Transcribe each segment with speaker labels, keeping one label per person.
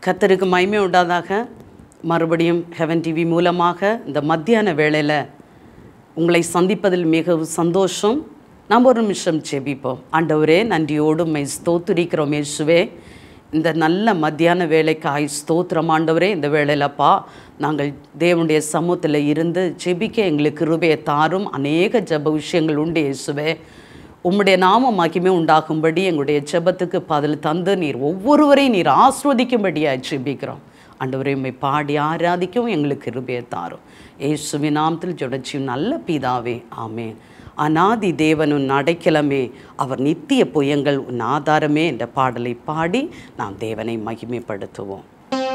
Speaker 1: கத்தருக்கு மகிமை உண்டாதாக மறுபடியும் ஹெவன் டிவி மூலமாக இந்த மத்தியான வேளையில் உங்களை சந்திப்பதில் மிகவும் சந்தோஷம் நாம் ஒரு நிமிஷம் செபிப்போம் ஆண்டவரே நன்றியோடு மை ஸ்தோத்திரிக்கிறோம் இயேசுவே இந்த நல்ல மத்தியான வேலைக்காய் ஸ்தோத்திரம் ஆண்டவரே இந்த வேளையிலப்பா நாங்கள் தேவனுடைய சமூகத்தில் இருந்து ஜெபிக்க எங்களுக்கு கிருபையை தாரும் அநேக ஜெப விஷயங்கள் உண்டு இயேசுவே உம்முடைய நாம மகிமை உண்டாகும்படி எங்களுடைய ஜெபத்துக்கு பதில் தந்து நீர் ஒவ்வொருவரையும் நீர் ஆஸ்வதிக்கும்படியாக ஜெபிக்கிறோம் ஆண்டவரை உம்மை பாடி ஆராதிக்கவும் எங்களுக்கு கிருபையை தாரும் இயேசுவின் நாமத்தில் ஜொடச்சியும் நல்ல பிதாவே ஆமேன் அநாதி தேவன் உன் அடைக்கலமே அவர் நித்திய புயங்கள் உன் ஆதாரமே என்ற பாடலை பாடி நாம் தேவனை மகிமைப்படுத்துவோம்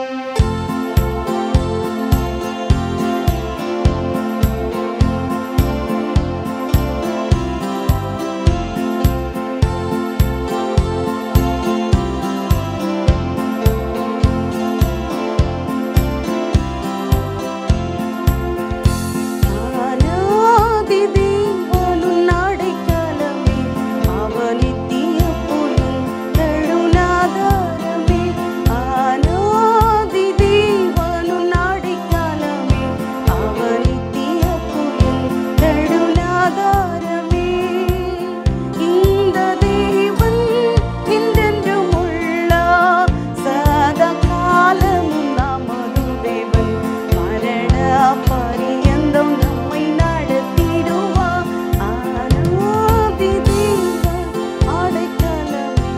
Speaker 2: ஆனாதி தேவனுன் அடைக்கலமே, அவர் நித்திய புயல் எழுநாதாரமே. ஆனாதி தேவனுன் அடைக்கலமே, அவர் நித்திய புயல் எழுநாதாரமே. இந்த தேவன் என்றென்றும் உள்ளார், சதா காலமும் நமது தேவன். மரண பரியந்தம் நம்மை நடத்திடுவார். ஆனாதி தேவன் அடைக்கலமே,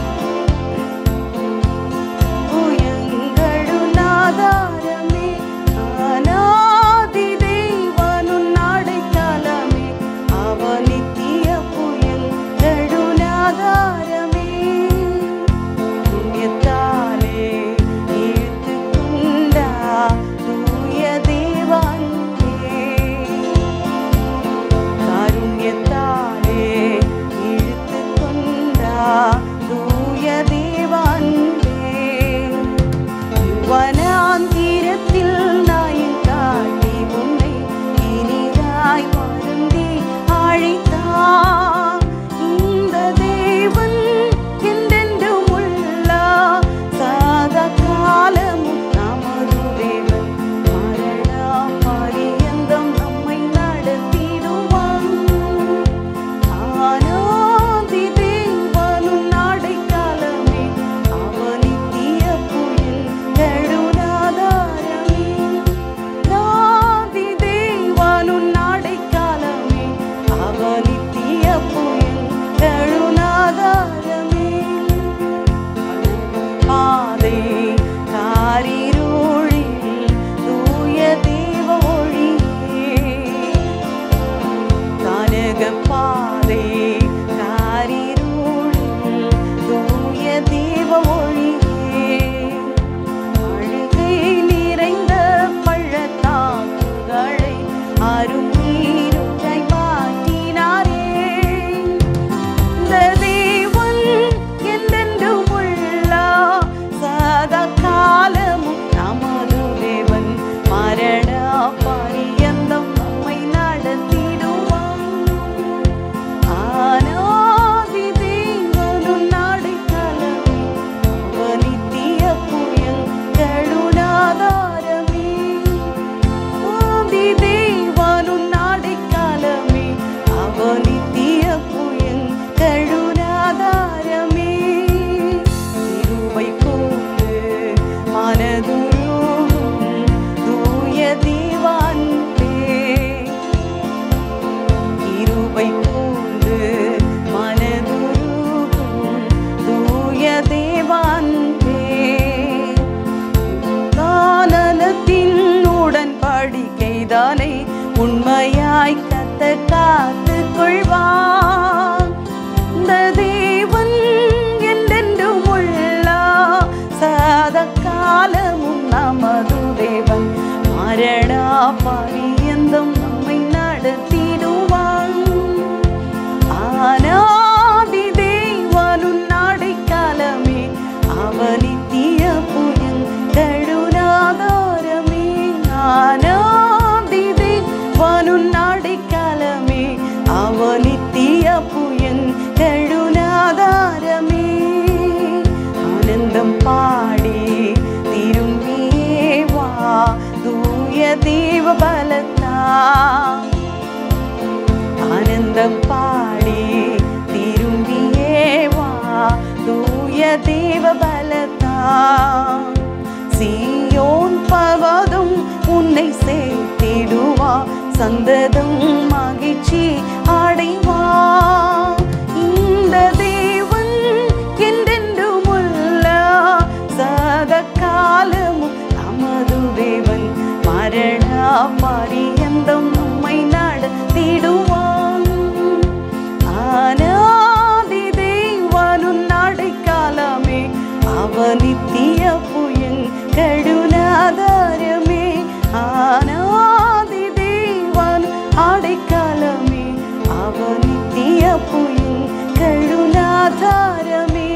Speaker 2: புயங்களுன் ஆதாரமே. அநாதி தேவனுன் அடைக்கலமே, அவர் நித்திய புயங்களுன் ஆதாரமே. புண்ணியத்தாலே இழுத்துக் கொண்டார் தூய தேவனே. காருண்யத்தாலே இழுத்துக் கொண்டார் தூய தேவனே. வனாந்திரத்தில் நாயின் காட்டி உன்னை இனிதாய் வருந்தி அழைத்தார். இந்த தேவன் என்றென்றும் உள்ளார். சதா காலமும் நமது தேவன். மரண பரியந்தம் நம்மை நடத்திடுவான். ஆனாதி தேவனுன் அடைக்கலமே, அவர் நித்திய புயல் எழுநாதாரமே. நாதி தேவனுன் அடைக்கலமே, அவர் நித்திய புயல் எழுநாதாரமே. பாதை காரிருளில் தூய தேவ ஒளியே கனக பாதை காரிருளில் தூய தேவ ஒளியே அழுகை நிறைந்த பள்ளத்தாக்குகளை அருநீருற்றை மாற்றினாரே இந்த தேவன் என்றென்றும் உள்ளார். சதா காலமும் நமது தேவன். மரண பரியந்தம் நம்மை நடத்திடுவான். ஆனாதி தேவனுன் அடைக்கலமே, அவர் நித்திய புயல் கருணாதாரமே. ஆதி தேவனுன் அடைக்கலமே, அவர் நித்திய புயல் கருணாதாரமே. கிருபை கூர்ந்து மனதுருகும் தூய தேவான்பே. கிருபை கூர்ந்து மனதுருகும் தூய தேவான்பே. கானனத்தின் உடன்படிக்கைதானே உண்மையாய் கத்த காத்து கொள்வான் இந்த தேவன் என்றென்றும் உள்ளார். சதா காலமும் நமது தேவன் மரண பரியந்தம் நம்மை நடத்திடுவான் ஆனாதி தேவனுன் அடைக்கலமே, அவர் நித்திய புயல் கருணாதாரமே. ஆனாதி தேவனுன் அடைக்கலமே, அவர் நித்திய சந்ததம் மகிழ்ச்சி அடைவான் இந்த தேவன் என்றென்றும் உள்ள சத காலமும் நமது தேவன் மரண பரியந்தம் நம்மை நடத்திடுவான் ஆனாதி தேவனும் நடைக்காலமே அவன் நித்திய புயன் கடுநாதாரமே ஆனாதி தேவன் அடைக்காலமே அவன் நித்திய புயன் கடுநாதாரமே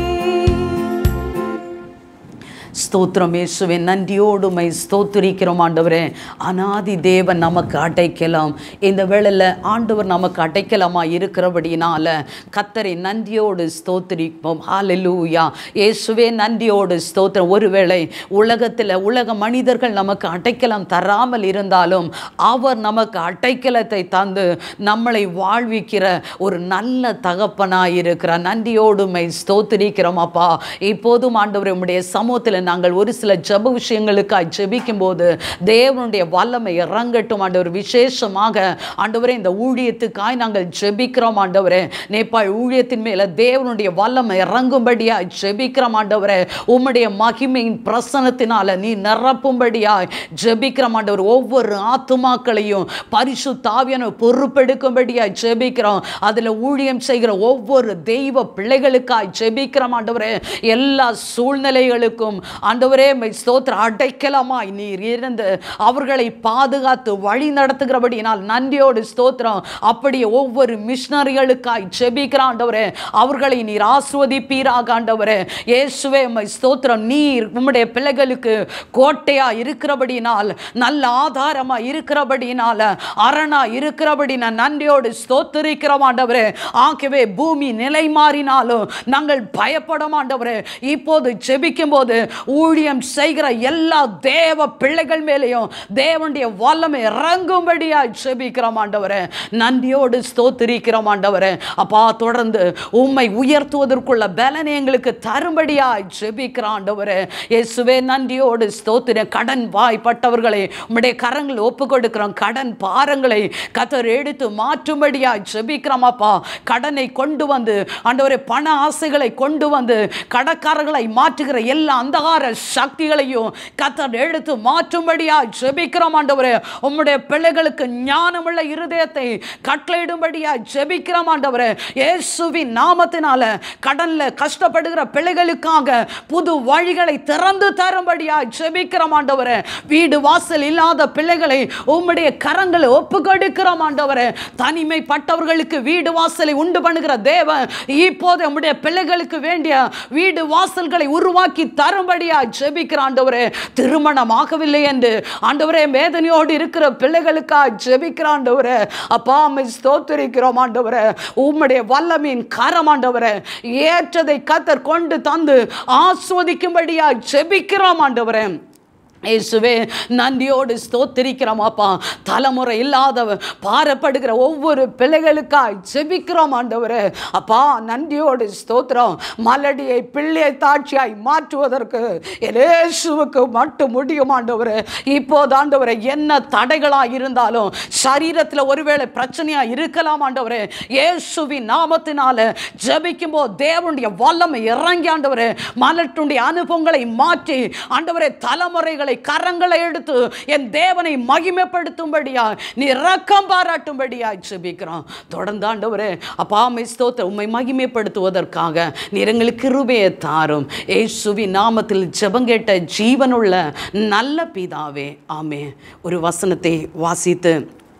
Speaker 1: ஸ்தோத்திரம் இயேசுவே நன்றியோடுமை ஸ்தோத்திரிக்கிறோம் ஆண்டவரே அனாதி தேவன் நமக்கு அடைக்கலாம் இந்த வேளையில் ஆண்டவர் நமக்கு அடைக்கலமா இருக்கிறபடினால கத்தரை நன்றியோடு ஸ்தோத்திரிப்போம் ஹalleluya இயேசுவே நன்றியோடு ஸ்தோத்திரம் ஒருவேளை உலகத்தில் உலக மனிதர்கள் நமக்கு அடைக்கலம் தராமல் இருந்தாலும் அவர் நமக்கு அடைக்கலத்தை தந்து நம்மளை வாழ்விக்கிற ஒரு நல்ல தகப்பனாய் இருக்கிறார் நன்றியோடுமை ஸ்தோத்திரிக்கிறோம் அப்பா இப்போதும் ஆண்டவரே உம்முடைய சமூகத்தில் நாங்கள் ஒரு சில ஜெப விஷயங்களுக்காய் ஜெபிக்கும் போது தேவனுடைய வல்லமை இறங்கட்டும் ஆண்டவர் விசேஷமாக ஆண்டவரே இந்த ஊழியத்துக்காய் நாங்கள் ஜெபிக்கிறோம் ஆண்டவரே நேபாள் ஊழியத்தின் மேல தேவனுடைய வல்லமை இறங்கும்படியாய் ஜெபிக்கிறோம் ஆண்டவரே உம்முடைய மகிமையின் பிரசனத்தினால நீ நிரப்பும்படியாய் ஜெபிக்கிறோம் ஆண்டவர் ஒவ்வொரு ஆத்துமாக்களையும் பரிசு தாவியான பொறுப்பெடுக்கும்படியாய் ஜெபிக்கிறோம் அதுல ஊழியம் செய்கிற ஒவ்வொரு தெய்வ பிள்ளைகளுக்காய் ஜெபிக்கிறோம் ஆண்டவரே எல்லா சூழ்நிலைகளுக்கும் ஆண்டவரே மை ஸ்தோத்திர அடைக்கலமாய் நீர் இருந்து அவர்களை பாதுகாத்து வழி நடத்துகிறபடினால் நன்றியோடு ஸ்தோத்திரம் அப்படியே ஒவ்வொரு மிஷனரிகளுக்காய் ஜெபிக்கிற ஆண்டவரே அவர்களை நீர் ஆஸ்வதிப்பீராக ஆண்டவரே இயேசுவே மை ஸ்தோத்திரம் நீர் உம்முடைய பிள்ளைகளுக்கு கோட்டையா இருக்கிறபடினால் நல்ல ஆதாரமா இருக்கிறபடினால அரணா இருக்கிறபடினா நன்றியோடு ஸ்தோத்திரிக்கிறோம் ஆண்டவரே ஆகவே பூமி நிலை மாறினாலும் நாங்கள் பயப்பட மாட்டவரே இப்போது ஜெபிக்கும் போது ஊழியம் செய்கிற எல்லா தேவ பிள்ளைகள் மேலேயும் தேவனுடைய வல்லமை இறங்கும்படியா ஜெபிக்கிறோம் ஆண்டவரே நன்றியோடு ஸ்தோத்திரிக்கிறோம் ஆண்டவரே அப்பா தொடர்ந்து உம்மை உயர்த்துவதற்குள்ள பலனை எங்களுக்கு தரும்படியா ஜெபிக்கிறோம் ஆண்டவரே இயேசுவே நன்றியோடு ஸ்தோத்திர கடன் வாய்ப்பட்டவர்களை உம்முடைய கரங்கள் ஒப்பு கொடுக்கிறோம் கடன் பாரங்களை கத்தர் எடுத்து மாற்றும்படியா ஜெபிக்கிறோம் அப்பா கடனை கொண்டு வந்து ஆண்டவரே பண ஆசைகளை கொண்டு வந்து கடற்காரர்களை மாற்றுகிற எல்லா அந்தகார சக்திகளையும் கத்தர் எடுத்து மாற்றும்படியா ஜெபிக்கிறோம் ஆண்டவரே உம்முடைய பிள்ளைகளுக்கு ஞானமுள்ள இருதயத்தை கட்டளையிடும்படியா ஜெபிக்கிறோம் ஆண்டவரே இயேசுவின் நாமத்தினால கடன்ல கஷ்டப்படுகிற பிள்ளைகளுக்காக புது வழிகளை திறந்து தரும்படியா ஜெபிக்கிறோம் ஆண்டவரே வீடு வாசல் இல்லாத பிள்ளைகளை உம்முடைய கரங்களை ஒப்பு கொடுக்கிறோம் ஆண்டவரே தனிமைப்பட்டவர்களுக்கு வீடு வாசலை உண்டு பண்ணுகிற தேவன் இப்போது நம்முடைய பிள்ளைகளுக்கு வேண்டிய வீடு வாசல்களை உருவாக்கி தரும்படியா ஜெபிக்கிற ஆண்டவரே திருமணம் ஆகவில்லை என்று ஆண்டவரே வேதனையோடு இருக்கிற பிள்ளைகளுக்கா ஜெபிக்கிற ஆண்டவரே அப்பா அம்மை ஸ்தோத்திரிக்கிறோம் ஆண்டவரே உம்முடைய வல்லமின் கரம் ஆண்டவரே ஏற்றதை கத்தர் கொண்டு தந்து ஆஸ்வதிக்கும்படியா ஜெபிக்கிறோம் ஆண்டவரே இயேசுவே நன்றியோடு ஸ்தோத்திரிக்கிறோம் அப்பா தலைமுறை இல்லாத பாரப்படுகிற ஒவ்வொரு பிள்ளைகளுக்காய் ஜெபிக்கிறோம் ஆண்டவரே அப்பா நன்றியோடு ஸ்தோத்திரம் மலடியை பிள்ளையை தாட்சியாய் மாற்றுவதற்கு இயேசுவுக்கு மட்டும் முடியும் ஆண்டவரே இப்போது ஆண்டவரே என்ன தடைகளாக இருந்தாலும் சரீரத்தில் ஒருவேளை பிரச்சனையா இருக்கலாம் ஆண்டவரே இயேசுவின் நாமத்தினால ஜெபிக்கும் போது தேவனுடைய வல்லமை இறங்கி ஆண்டவரே மலட்டுடைய அனுபவங்களை மாற்றி ஆண்டவரே தலைமுறைகளை கரங்களை எடுத்து என் தேவனை மகிமைப்படுத்தும்படியா நீ இரக்கம் பாராட்டும்படியா ஜெபிக்கிறோம் தொடர்ந்து ஆண்டவரே அப்பா மை ஸ்தோத்திர உம்மை மகிமைப்படுத்துவதற்காக நீர் எங்களுக்கு கிருபையை தாரும் ஏசுவின் நாமத்தில் ஜெபங்கேட்ட ஜீவனுள்ள நல்ல பிதாவே ஆமே ஒரு வசனத்தை வாசித்து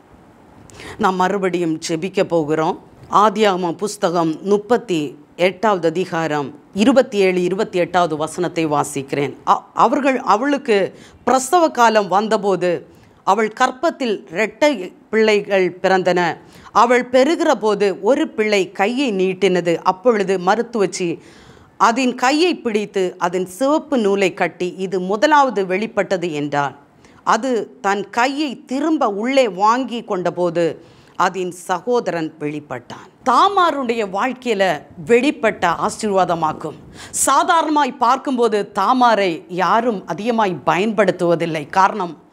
Speaker 1: நாம் மறுபடியும் ஜெபிக்க போகிறோம் ஆதியாகம புஸ்தகம் முப்பத்தி எட்டாவது அதிகாரம் இருபத்தி ஏழு இருபத்தி எட்டாவது வசனத்தை வாசிக்கிறேன் அ- அவர்கள் அவளுக்கு பிரசவ காலம் வந்தபோது அவள் கற்பத்தில் இரட்டை பிள்ளைகள் பிறந்தன அவள் பெறுகிற போது ஒரு பிள்ளை கையை நீட்டினது அப்பொழுது மருத்துவச்சி அதன் கையை பிடித்து அதன் சிவப்பு நூலை கட்டி இது முதலாவது வெளிப்பட்டது என்றார் அது தன் கையை திரும்ப உள்ளே வாங்கி கொண்டபோது அதன் சகோதரன் வெளிப்பட்டான் தாமாருடைய வாழ்க்கையில வெளிப்பட்ட ஆசீர்வாதமாக்கும் சாதாரணமாய் பார்க்கும்போது தாமாரை யாரும் அதிகமாய் பயன்படுத்துவதில்லை காரணம்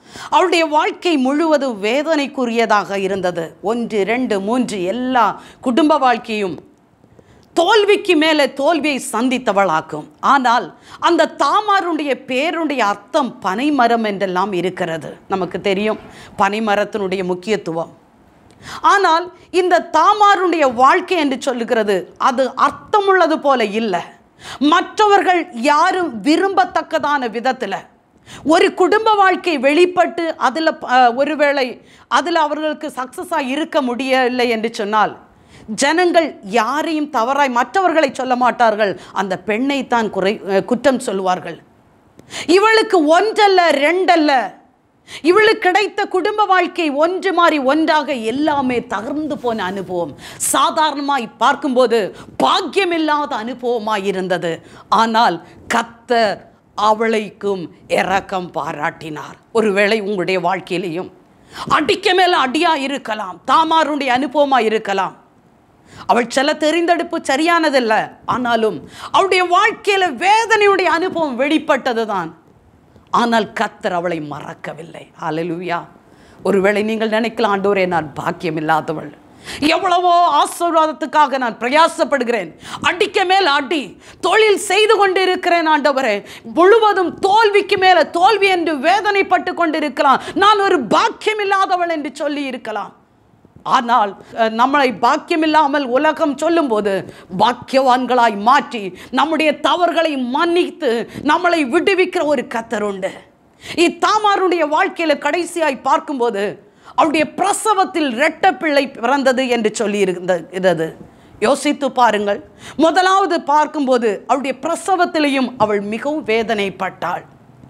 Speaker 1: அவளுடைய வாழ்க்கை முழுவதும் வேதனைக்குரியதாக இருந்தது ஒன்று ரெண்டு மூன்று எல்லா குடும்ப வாழ்க்கையும் தோல்விக்கு மேலே தோல்வியை சந்தித்தவளாக்கும் ஆனால் அந்த தாமாருடைய பேருடைய அர்த்தம் பனைமரம் என்றெல்லாம் இருக்கிறது நமக்கு தெரியும் பனைமரத்தினுடைய முக்கியத்துவம் ஆனால் இந்த தாமாருடைய வாழ்க்கை என்று சொல்லுகிறது அது அர்த்தமுள்ளது போல இல்லை மற்றவர்கள் யாரும் விரும்பத்தக்கதான விதத்தில் ஒரு குடும்ப வாழ்க்கை வெளிப்பட்டு அதில் ஒருவேளை அதில் அவர்களுக்கு சக்ஸஸாக இருக்க முடியவில்லை என்று சொன்னால் ஜனங்கள் யாரையும் தவறாய் மற்றவர்களை சொல்ல மாட்டார்கள் அந்த பெண்ணை தான் குறை அஹ், குற்றம் சொல்வார்கள் இவளுக்கு ஒன்றல்ல ரெண்டல்ல இவளுக்கு கிடைத்த குடும்ப வாழ்க்கை ஒன்று மாறி ஒன்றாக எல்லாமே தகர்ந்து போன அனுபவம் சாதாரணமாய் பார்க்கும்போது பாக்கியமில்லாத அனுபவமாய் இருந்தது ஆனால் கத்தர் அவளைக்கும் இரக்கம் பாராட்டினார் ஒருவேளை உங்களுடைய வாழ்க்கையிலையும் அடிக்க மேல அடியா இருக்கலாம் தாமாருடைய அனுபவமா இருக்கலாம் அவள் சில தெரிந்தெடுப்பு சரியானதல்ல ஆனாலும் அவளுடைய வாழ்க்கையில வேதனையுடைய அனுபவம் வெளிப்பட்டது தான் ஆனால் கத்தர் அவளை மறக்கவில்லை ஹalleluya ஒருவேளை நீங்கள் நினைக்கலாம் ஆண்டவரே நான் பாக்கியம் இல்லாதவள் எவ்வளவோ ஆசீர்வாதத்துக்காக நான் பிரயாசப்படுகிறேன் அடிக்க மேல் அடி தொழில் செய்து கொண்டிருக்கிறேன் ஆண்டவரே முழுவதும் தோல்விக்கு மேல தோல்வி என்று வேதனைப்பட்டு கொண்டிருக்கலாம் நான் ஒரு பாக்கியம் இல்லாதவள் என்று சொல்லி இருக்கலாம் ஆனால் அஹ், நம்மளை பாக்கியமில்லாமல் உலகம் சொல்லும்போது பாக்கியவான்களாய் மாற்றி நம்முடைய தவறுகளை மன்னித்து நம்மளை விடுவிக்கிற ஒரு கத்தர் உண்டு இத்தாமாருடைய வாழ்க்கையில கடைசியாய் பார்க்கும்போது அவருடைய பிரசவத்தில் இரட்ட பிள்ளை பிறந்தது என்று சொல்லி இருந்தது யோசித்து பாருங்கள் முதலாவது பார்க்கும்போது அவருடைய பிரசவத்திலையும் அவள் மிகவும் வேதனைப்பட்டாள்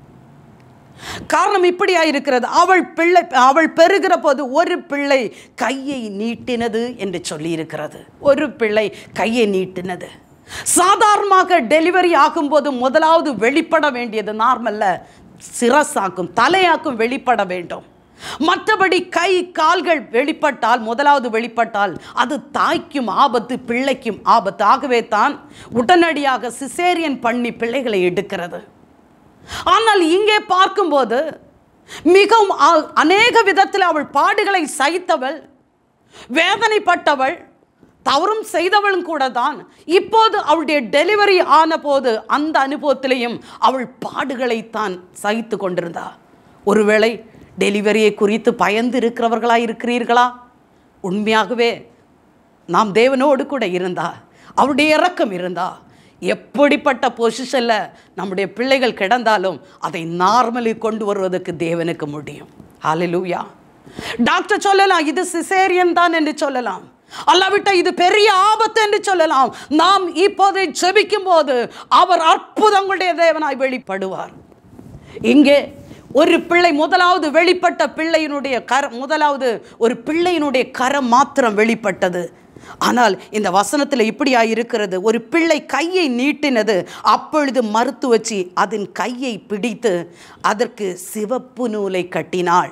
Speaker 1: காரணம் இப்படியா இருக்கிறது அவள் பிள்ளை அவள் பெறுகிற போது ஒரு பிள்ளை கையை நீட்டினது என்று சொல்லி இருக்கிறது ஒரு பிள்ளை கையை நீட்டினது சாதாரணமாக டெலிவரி ஆகும்போது முதலாவது வெளிப்பட வேண்டியது நார்மல்ல சிரசாக்கும் தலையாக்கும் வெளிப்பட வேண்டும் மற்றபடி கை கால்கள் வெளிப்பட்டால் முதலாவது வெளிப்பட்டால் அது தாய்க்கும் ஆபத்து பிள்ளைக்கும் ஆபத்து ஆகவே தான் உடனடியாக சிசேரியன் பண்ணி பிள்ளைகளை எடுக்கிறது ஆனால் இங்கே பார்க்கும்போது மிகவும் அ- அநேக விதத்தில் அவள் பாடுகளை சகித்தவள் வேதனைப்பட்டவள் தவறும் செய்தவளும் கூட தான் இப்போது அவளுடைய டெலிவரி ஆன போது அந்த அனுபவத்திலையும் அவள் பாடுகளைத்தான் சகித்து கொண்டிருந்தா ஒருவேளை டெலிவரியை குறித்து பயந்து இருக்கிறவர்களா இருக்கிறீர்களா உண்மையாகவே நாம் தேவனோடு கூட இருந்தா அவருடைய இரக்கம் இருந்தா எப்படிப்பட்ட பொசிஷனில் நம்முடைய பிள்ளைகள் கிடந்தாலும் அதை நார்மலி கொண்டு வருவதற்கு தேவனுக்கு முடியும் ஹalleluya டாக்டர் சொல்லலாம் இது சிசேரியன் தான் என்று சொல்லலாம் அல்லாவிட்ட இது பெரிய ஆபத்து என்று சொல்லலாம் நாம் இப்போது ஜெபிக்கும் போது அவர் அற்புதங்களுடைய தேவனாய் வெளிப்படுவார் இங்கே ஒரு பிள்ளை முதலாவது வெளிப்பட்ட பிள்ளையினுடைய கர முதலாவது ஒரு பிள்ளையினுடைய கரம் மாத்திரம் வெளிப்பட்டது ஆனால் இந்த வசனத்தில் இப்படியா இருக்கிறது ஒரு பிள்ளை கையை நீட்டினது அப்பொழுது மருத்துவச்சி அதன் கையை பிடித்து அதற்கு சிவப்பு நூலை கட்டினாள்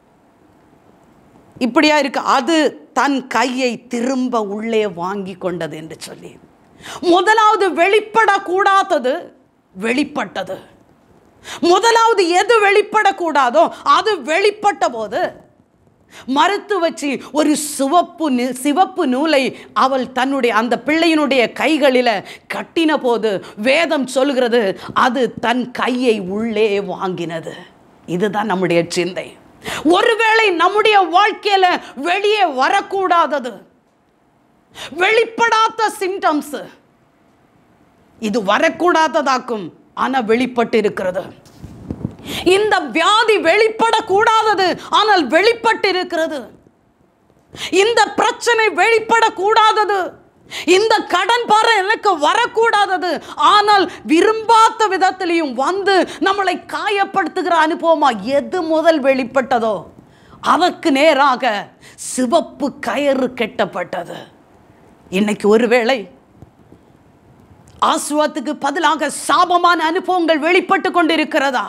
Speaker 1: இப்படியா இருக்கு அது தன் கையை திரும்ப உள்ளே வாங்கி கொண்டது என்று சொல்லி முதலாவது வெளிப்படக்கூடாதது வெளிப்பட்டது முதலாவது எது வெளிப்படக்கூடாதோ அது வெளிப்பட்ட போது மருத்துவச்சி ஒரு சிவப்பு நி- சிவப்பு நூலை அவள் தன்னுடைய அந்த பிள்ளையினுடைய கைகளில் கட்டின போது வேதம் சொல்கிறது அது தன் கையை உள்ளே வாங்கினது இதுதான் நம்முடைய சிந்தை ஒருவேளை நம்முடைய வாழ்க்கையில வெளியே வரக்கூடாதது வெளிப்படாத சிம்டம்ஸ் இது வரக்கூடாததாக்கும் ஆனா வெளிப்பட்டு இருக்கிறது இந்த வியாதி வெளிப்படக்கூடாதது ஆனால் வெளிப்பட்டு இருக்கிறது இந்த பிரச்சனை வெளிப்படக்கூடாதது இந்த கடன் பாறை எனக்கு வரக்கூடாதது ஆனால் விரும்பாத விதத்திலையும் வந்து நம்மளை காயப்படுத்துகிற அனுபவமா எது முதல் வெளிப்பட்டதோ அதற்கு நேராக சிவப்பு கயறு கெட்டப்பட்டது இன்னைக்கு ஒருவேளை ஆசுவத்துக்கு பதிலாக சாபமான அனுபவங்கள் வெளிப்பட்டு கொண்டிருக்கிறதா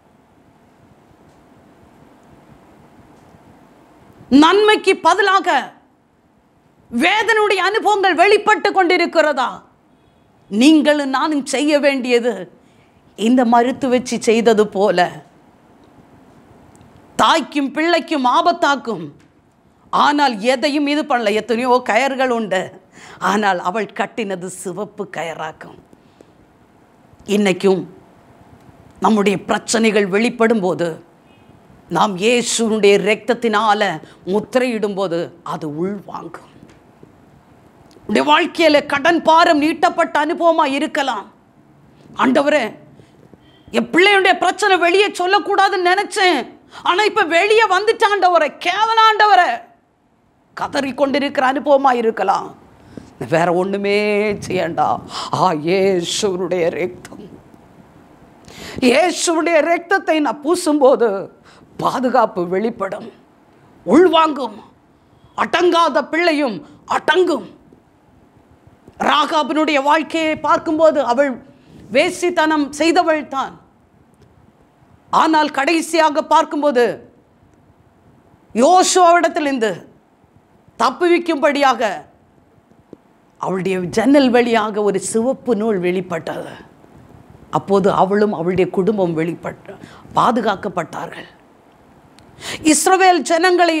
Speaker 1: நன்மைக்கு பதிலாக வேதனுடைய அனுபவங்கள் வெளிப்பட்டு கொண்டிருக்கிறதா நீங்களும் நானும் செய்ய வேண்டியது இந்த மருத்துவச்சி செய்தது போல தாய்க்கும் பிள்ளைக்கும் ஆபத்தாக்கும் ஆனால் எதையும் இது பண்ணல எத்தனையோ கயர்கள் உண்டு ஆனால் அவள் கட்டினது சிவப்பு கயராக்கும் இன்னைக்கும் நம்முடைய பிரச்சனைகள் வெளிப்படும் போது நாம் இயேசுனுடைய இரத்தத்தினால முத்திரையிடும்போது அது உள்வாங்கும் உடைய வாழ்க்கையில கடன் பாரம் நீட்டப்பட்ட அனுபவமா இருக்கலாம் ஆண்டவரே என் பிள்ளையுடைய பிரச்சனை வெளியே சொல்லக்கூடாதுன்னு நினைச்சேன் ஆனா இப்ப வெளியே வந்துட்டாண்டவரை கேவலாண்டவரை கதறி கொண்டிருக்கிற அனுபவமா இருக்கலாம் வேற ஒண்ணுமே செய்யண்டா ஆ இயேசுடைய ரத்தம் இயேசுடைய ரத்தத்தை நான் பூசும்போது பாதுகாப்பு வெளிப்படும் உள்வாங்கும் அடங்காத பிள்ளையும் அடங்கும் ராகாபினுடைய வாழ்க்கையை பார்க்கும்போது அவள் வேசித்தனம் செய்தவள் தான் ஆனால் கடைசியாக பார்க்கும்போது யோசுவாவிடத்திலிருந்து தப்புவிக்கும்படியாக அவளுடைய ஜன்னல் வழியாக ஒரு சிவப்பு நூல் வெளிப்பட்டது அப்போது அவளும் அவளுடைய குடும்பம் வெளிப்பட்ட பாதுகாக்கப்பட்டார்கள் இஸ்ரவேல் ஜனங்களை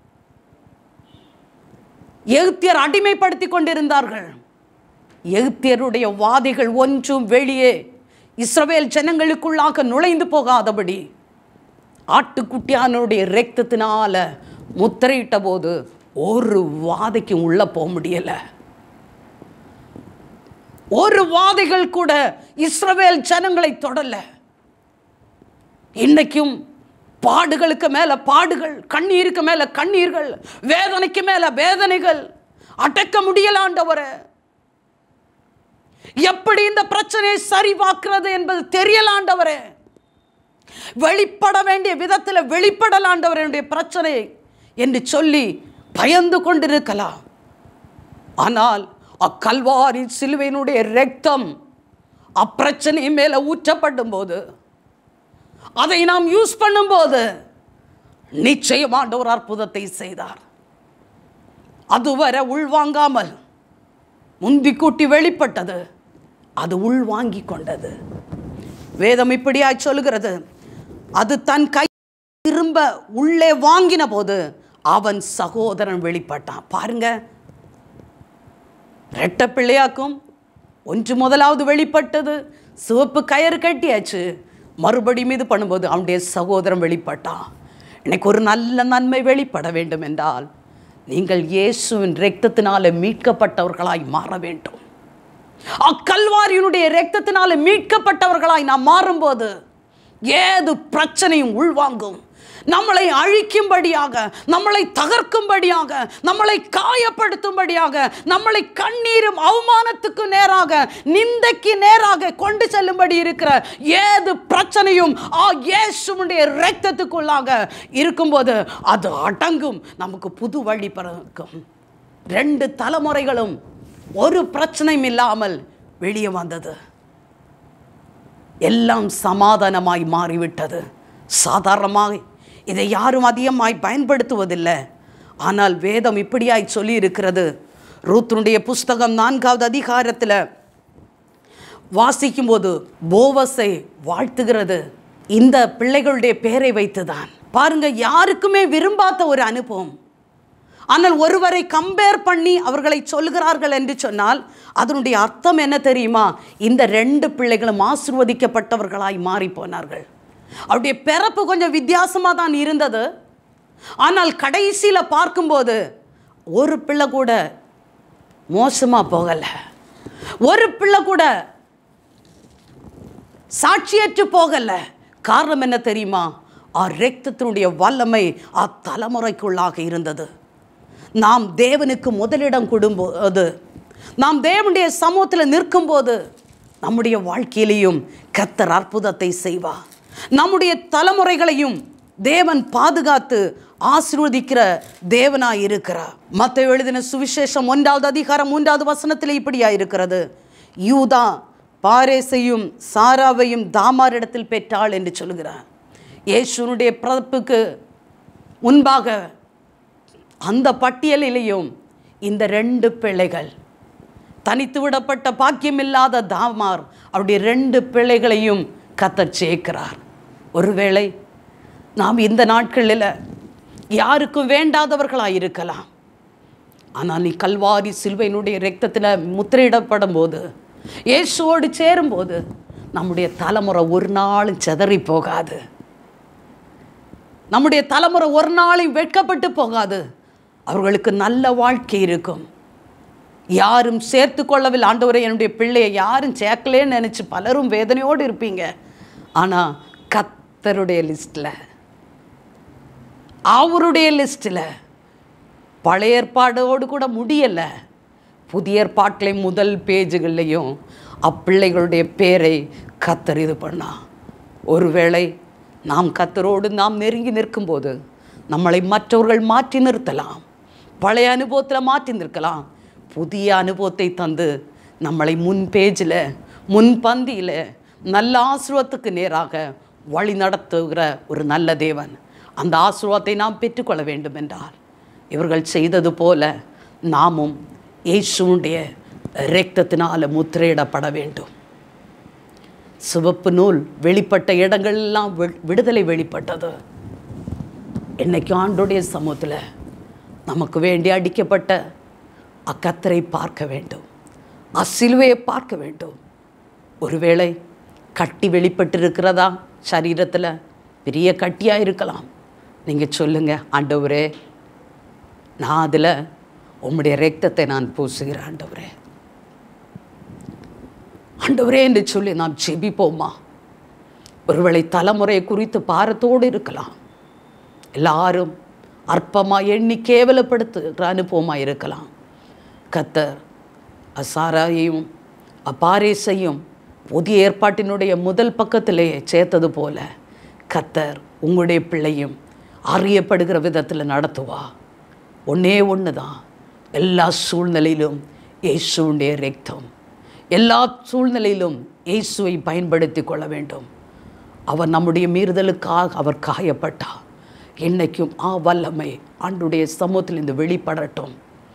Speaker 1: எகிப்தியர் அடிமைப்படுத்தி கொண்டிருந்தார்கள் எகிப்தியருடைய வாதைகள் ஒன்றும் வெளியே இஸ்ரவேல் ஜனங்களுக்குள்ளாக நுழைந்து போகாதபடி ஆட்டுக்குட்டியானுடைய இரத்தத்தினால முத்திரையிட்ட போது ஒரு வாதைக்கும் உள்ள போக முடியல ஒரு வாதைகள் கூட இஸ்ரவேல் ஜனங்களை தொடல இன்னைக்கும் பாடுகளுக்கு மேல பாடுகள் கண்ணீருக்கு மேல கண்ணீர்கள் வேதனைக்கு மேல வேதனைகள் அடக்க முடியலாண்டவரை எப்படி இந்த பிரச்சனையை சரிபார்க்கிறது என்பது தெரியலாண்டவரே வெளிப்பட வேண்டிய விதத்தில் வெளிப்படலாண்டவர் என்னுடைய பிரச்சனை என்று சொல்லி பயந்து கொண்டிருக்கலாம் ஆனால் அக்கல்வாரி சிலுவையினுடைய ரத்தம் அப்பிரச்சனை மேல ஊற்றப்படும் போது அதை நாம் யூஸ் பண்ணும்போது நிச்சயமான ஒரு அற்புதத்தை செய்தார் அதுவரை உள்வாங்காமல் முந்தி கூட்டி வெளிப்பட்டது அது உள்வாங்கி கொண்டது வேதம் இப்படியாய் சொல்லுகிறது அது தன் கை திரும்ப உள்ளே வாங்கின போது அவன் சகோதரன் வெளிப்பட்டான் பாருங்க ரெட்ட பிள்ளையாக்கும் ஒன்று முதலாவது வெளிப்பட்டது சிவப்பு கயிறு கட்டியாச்சு மறுபடியும் இது பண்ணும்போது அவனுடைய சகோதரன் வெளிப்பட்டான் எனக்கு ஒரு நல்ல நன்மை வெளிப்பட வேண்டும் என்றால் நீங்கள் இயேசுவின் இரத்தத்தினால மீட்கப்பட்டவர்களாய் மாற வேண்டும் அக்கல்வாரியினுடைய இரத்தத்தினால மீட்கப்பட்டவர்களாய் நாம் மாறும்போது ஏது பிரச்சனையும் உள்வாங்கும் நம்மளை அழிக்கும்படியாக நம்மளை தகர்க்கும்படியாக நம்மளை காயப்படுத்தும்படியாக நம்மளை கண்ணீரும் அவமானத்துக்கு நேராக நிந்தைக்கு நேராக கொண்டு செல்லும்படி இருக்கிற ஏது பிரச்சனையும் ஆ இயேசுடைய இரத்தத்துக்குள்ளாக இருக்கும்போது அது அடங்கும் நமக்கு புது வழி பிறக்கும் ரெண்டு தலைமுறைகளும் ஒரு பிரச்சனையும் இல்லாமல் வெளியே வந்தது எல்லாம் சமாதானமாய் மாறிவிட்டது சாதாரணமாக இதை யாரும் அதிகமாய் பயன்படுத்துவதில்லை ஆனால் வேதம் இப்படியாய் சொல்லி இருக்கிறது ரூத்தினுடைய புஸ்தகம் நான்காவது அதிகாரத்தில் வாசிக்கும்போது போவஸை வாழ்த்துகிறது இந்த பிள்ளைகளுடைய பெயரை வைத்துதான் பாருங்க யாருக்குமே விரும்பாத ஒரு அனுபவம் ஆனால் ஒருவரை கம்பேர் பண்ணி அவர்களை சொல்கிறார்கள் என்று சொன்னால் அதனுடைய அர்த்தம் என்ன தெரியுமா இந்த ரெண்டு பிள்ளைகளும் ஆசிர்வதிக்கப்பட்டவர்களாய் மாறி போனார்கள் அவருடைய பிறப்பு கொஞ்சம் வித்தியாசமாக தான் இருந்தது ஆனால் கடைசியில் பார்க்கும்போது ஒரு பிள்ளை கூட மோசமாக போகலை ஒரு பிள்ளை கூட சாட்சியற்று போகலை காரணம் என்ன தெரியுமா ஆ ரத்தத்தினுடைய வல்லமை ஆ தலைமுறைக்குள்ளாக இருந்தது நாம் தேவனுக்கு முதலிடம் கொடும்போது நாம் தேவனுடைய சமூகத்தில் நிற்கும்போது நம்முடைய வாழ்க்கையிலையும் கத்தர் அற்புதத்தை செய்வார் நம்முடைய தலைமுறைகளையும் தேவன் பாதுகாத்து ஆசீர்வதிக்கிற தேவனாய் இருக்கிறார் மத்த எழுதின சுவிசேஷம் ஒன்றாவது அதிகாரம் மூன்றாவது வசனத்தில் இப்படியா இருக்கிறது யூதா பாரேசையும் சாராவையும் தாமாரிடத்தில் பெற்றாள் என்று சொல்கிறார் இயேசுனுடைய பிறப்புக்கு முன்பாக அந்த பட்டியலிலேயும் இந்த ரெண்டு பிள்ளைகள் தனித்து விடப்பட்ட பாக்கியமில்லாத தாமார் அவருடைய ரெண்டு பிள்ளைகளையும் கத்தர் சேர்க்கிறார் ஒருவேளை நாம் இந்த நாட்களில் யாருக்கும் வேண்டாதவர்களாக இருக்கலாம் ஆனால் நீ கல்வாரி சிலுவையினுடைய ரத்தத்தில் முத்திரையிடப்படும் போது இயேசுவோடு சேரும்போது நம்முடைய தலைமுறை ஒரு நாளும் சிதறி போகாது நம்முடைய தலைமுறை ஒரு நாளும் வெட்கப்பட்டு போகாது அவர்களுக்கு நல்ல வாழ்க்கை இருக்கும் யாரும் சேர்த்து கொள்ளவில்லை ஆண்டவரை என்னுடைய பிள்ளையை யாரும் சேர்க்கலேன்னு நினச்சி பலரும் வேதனையோடு இருப்பீங்க ஆனால் கத்தருடைய லிஸ்ட்டில் அவருடைய லிஸ்ட்டில் பழைய ஏற்பாடோடு கூட முடியலை புதிய ஏற்பாட்டிலே முதல் பேஜுகள்லையும் அப்பிள்ளைகளுடைய பேரை கத்தர் இது பண்ணா ஒருவேளை நாம் கத்தரோடு நாம் நெருங்கி நிற்கும்போது நம்மளை மற்றவர்கள் மாற்றி நிறுத்தலாம் பழைய அனுபவத்தில் மாற்றி நிற்கலாம் புதிய அனுபவத்தை தந்து நம்மளை முன் பேஜில் முன் பந்தியில் நல்ல ஆசீர்வாதத்துக்கு நேராக வழி நடத்துகிற ஒரு நல்ல தேவன் அந்த ஆசீர்வாதத்தை நாம் பெற்றுக்கொள்ள வேண்டும் என்றால் இவர்கள் செய்தது போல நாமும் இயேசுடைய இரத்தத்தினால முத்திரையிடப்பட வேண்டும் சிவப்பு நூல் வெளிப்பட்ட இடங்கள்லாம் வி- விடுதலை வெளிப்பட்டது இன்னைக்கு ஆண்டுடைய சமூகத்தில் நமக்கு வேண்டி அடிக்கப்பட்ட அக்கத்தரை பார்க்க வேண்டும் அசிலுவையை பார்க்க வேண்டும் ஒருவேளை கட்டி வெளிப்பட்டிருக்கிறதா சரீரத்தில் பெரிய கட்டியாக இருக்கலாம் நீங்கள் சொல்லுங்கள் ஆண்டவரே நான் அதில் உம்முடைய ரத்தத்தை நான் பூசுகிறேன் ஆண்டவரே ஆண்டவரே என்று சொல்லி நாம் ஜெபிப்போமா ஒருவேளை தலைமுறையை குறித்து பாரத்தோடு இருக்கலாம் எல்லாரும் அற்பமாக எண்ணி கேவலப்படுத்துகிற அனுபவமாக இருக்கலாம் கத்தர் அசாராயையும் அபாரேசையும் புதிய ஏற்பாட்டினுடைய முதல் பக்கத்திலேயே சேர்த்தது போல கத்தர் உங்களுடைய பிள்ளையும் அறியப்படுகிற விதத்தில் நடத்துவா ஒன்றே ஒன்று தான் எல்லா சூழ்நிலையிலும் இயேசுடைய ரத்தம் எல்லா சூழ்நிலையிலும் இயேசுவை பயன்படுத்தி கொள்ள வேண்டும் அவர் நம்முடைய மீறுதலுக்காக அவர் காயப்பட்டார் என்னைக்கும் ஆ வல்லமை ஆண்டுடைய சமூகத்தில் இந்த வெளிப்படட்டும்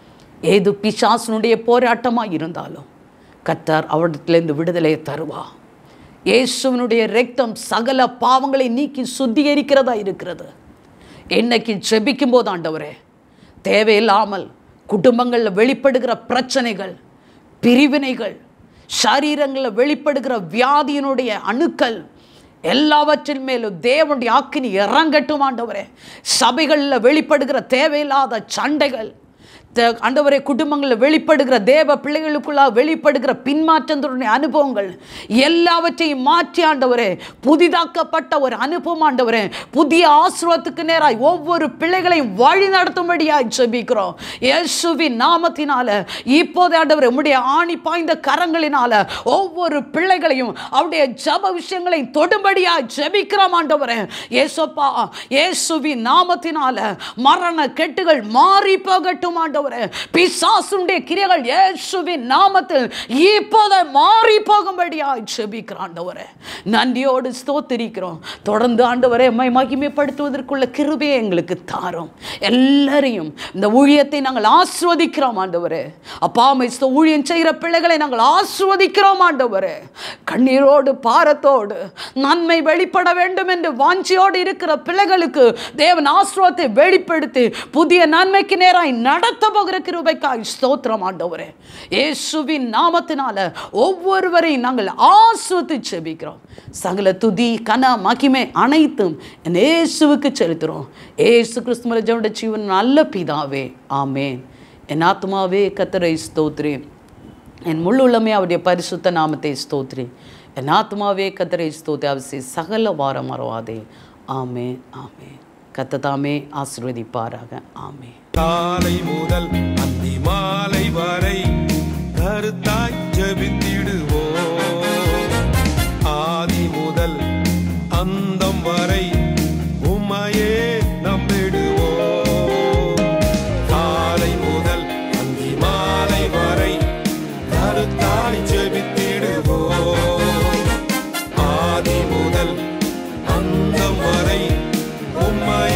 Speaker 1: ஏது பிசாசனுடைய போராட்டமாக இருந்தாலும் கத்தர் அவரிடத்திலிருந்து விடுதலையை தருவா இயேசுவனுடைய ரத்தம் சகல பாவங்களை நீக்கி சுத்திகரிக்கிறதா இருக்கிறது என்னைக்கு ஜெபிக்கும் போது ஆண்டவரே தேவையில்லாமல் குடும்பங்களில் வெளிப்படுகிற பிரச்சனைகள் பிரிவினைகள் சரீரங்களில் வெளிப்படுகிற வியாதியினுடைய அணுக்கள் எல்லாவற்றின் மேலும் தேவனுடைய ஆக்கினி இறங்கட்டும் ஆண்டவரே சபைகளில் வெளிப்படுகிற தேவையில்லாத சண்டைகள் த- ஆண்டவரே குடும்பங்களில் வெளிப்படுகிற தேவ பிள்ளைகளுக்குள்ளாக வெளிப்படுகிற பின்மாற்றத்தினுடைய அனுபவங்கள் எல்லாவற்றையும் மாற்றி ஆண்டவரே புதிதாக்கப்பட்ட ஒரு அனுபவம் ஆண்டவரே புதிய ஆசிர்வாதத்துக்கு நேராய் ஒவ்வொரு பிள்ளைகளையும் வழி நடத்தும்படியாய் ஜெபிக்கிறோம் இயேசுவின் நாமத்தினால இப்போது ஆண்டவரே உம்முடைய ஆணி பாய்ந்த கரங்களினால ஒவ்வொரு பிள்ளைகளையும் அவருடைய ஜப விஷயங்களையும் தொடும்படியாய் ஜெபிக்கிறோம் ஆண்டவரே இயேசுப்பா இயேசுவின் நாமத்தினால மரண கெட்டுகள் மாறி போகட்டும் ஆண்டவரே பிசாசுடைய கிரியைகள் இயேசுவின் நாமத்தில் இப்போது மாறி போகும்படியாய் ஜெபிக்கிறோம் ஆண்டவரே நன்றியோடு ஸ்தோத்திரிக்கிறோம் தொடர்ந்து ஆண்டவரே எம்மை மகிமைப்படுத்துவதற்குள்ள கிருபையை எங்களுக்கு தாரும் எல்லாரையும் இந்த ஊழியத்தை நாங்கள் ஆஸ்வதிக்கிறோம் ஆண்டவரே அப்பா அம்மை ஸ்தோ- ஊழியம் செய்கிற பிள்ளைகளை நாங்கள் ஆஸ்வதிக்கிறோம் ஆண்டவரே கண்ணீரோடு பாரத்தோடு நன்மை வெளிப்பட வேண்டும் என்று வாஞ்சியோடு இருக்கிற பிள்ளைகளுக்கு தேவன் ஆசிர்வாதத்தை வெளிப்படுத்தி புதிய நன்மைக்கு நேராய் நடத்த போகிற கிருபைக்காய் ஸ்தோத்திரம் ஆண்டவரே இயேசுவின் நாமத்தினால ஒவ்வொருவரையும் நாங்கள் ஆஸ்வதி செபிக்கிறோம் சகல துதி கன மகிமை அனைத்தும் என் இயேசுவுக்கு செலுத்துகிறோம் ஏசு கிறிஸ்துமர ஜவுட ஜீவன் நல்ல பிதாவே ஆமேன் என் ஆத்மாவே கத்தரை ஸ்தோத்ரி என் முள்ளுள்ளமே அவருடைய பரிசுத்த நாமத்தை ஸ்தோத்ரி என் ஆத்மாவே கத்தரை ஸ்தோத்ரி அவசிய சகல வாரம் மறவாதே ஆமே ஆமே கத்ததாமே ஆசீர்வதிப்பாராக ஆமே
Speaker 3: காலை முதல் அந்தி மாலை வரை கருத்தாய் ஜெபித்திடுவோம் ஆதி முதல் அந்தம் வரை உம்மையே நம்பிடுவோம் காலை முதல் அந்தி மாலை வரை கருத்தாய் ஜெபித்திடுவோம் ஆதி முதல் அந்தம் வரை உம்மை